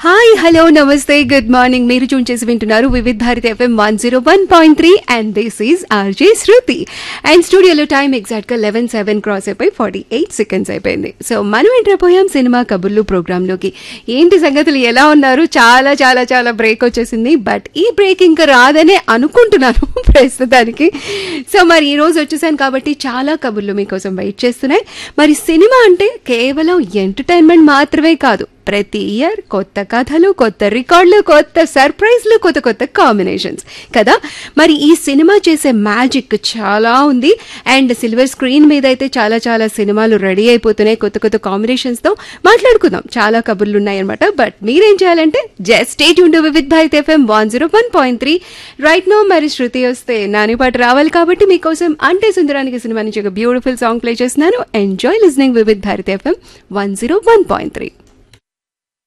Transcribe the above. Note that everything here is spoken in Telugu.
హాయ్ హలో నమస్తే గుడ్ మార్నింగ్ మీరు చూన్ చేసి వింటున్నారు Vividh Bharati FM one zero one point three and this is RJ Shruti and స్టూడియోలో టైం ఎగ్జాక్ట్ గా లెవెన్ సెవెన్ క్రాస్ అయిపోయి ఫార్టీ ఎయిట్ సెకండ్స్ అయిపోయింది సో మనం ఎంటర్ పోయాం సినిమా కబుర్లు ప్రోగ్రామ్ లోకి ఏంటి సంగతులు ఎలా ఉన్నారు చాలా చాలా చాలా బ్రేక్ వచ్చేసింది బట్ ఈ బ్రేక్ ఇంకా రాదనే అనుకుంటున్నాను ప్రస్తుతానికి సో మరి ఈ రోజు వచ్చేసాను కాబట్టి చాలా కబుర్లు మీకోసం వెయిట్ చేస్తున్నాయి మరి సినిమా అంటే కేవలం ఎంటర్టైన్మెంట్ మాత్రమే కాదు ప్రతి ఇయర్ కొత్త కథలు కొత్త రికార్డులు కొత్త సర్ప్రైజ్లు కొత్త కొత్త కాంబినేషన్స్ కదా మరి ఈ సినిమా చేసే మ్యాజిక్ చాలా ఉంది అండ్ సిల్వర్ స్క్రీన్ మీద అయితే చాలా చాలా సినిమాలు రెడీ అయిపోతున్నాయి కొత్త కొత్త కాంబినేషన్స్ తో మాట్లాడుకుందాం చాలా కబుర్లు ఉన్నాయన్నమాట బట్ మీరేం చేయాలంటే జస్ట్ స్టేట్ ఉండు Vividh Bharat FM one zero one point three right no మరి శృతి వస్తే నాని పాట రావాలి కాబట్టి మీకోసం అంటే సుందరానికి సినిమా నుంచి ఒక బ్యూటిఫుల్ సాంగ్ ప్లే చేస్తున్నాను enjoy listening Vividh Bharat FM one zero one point three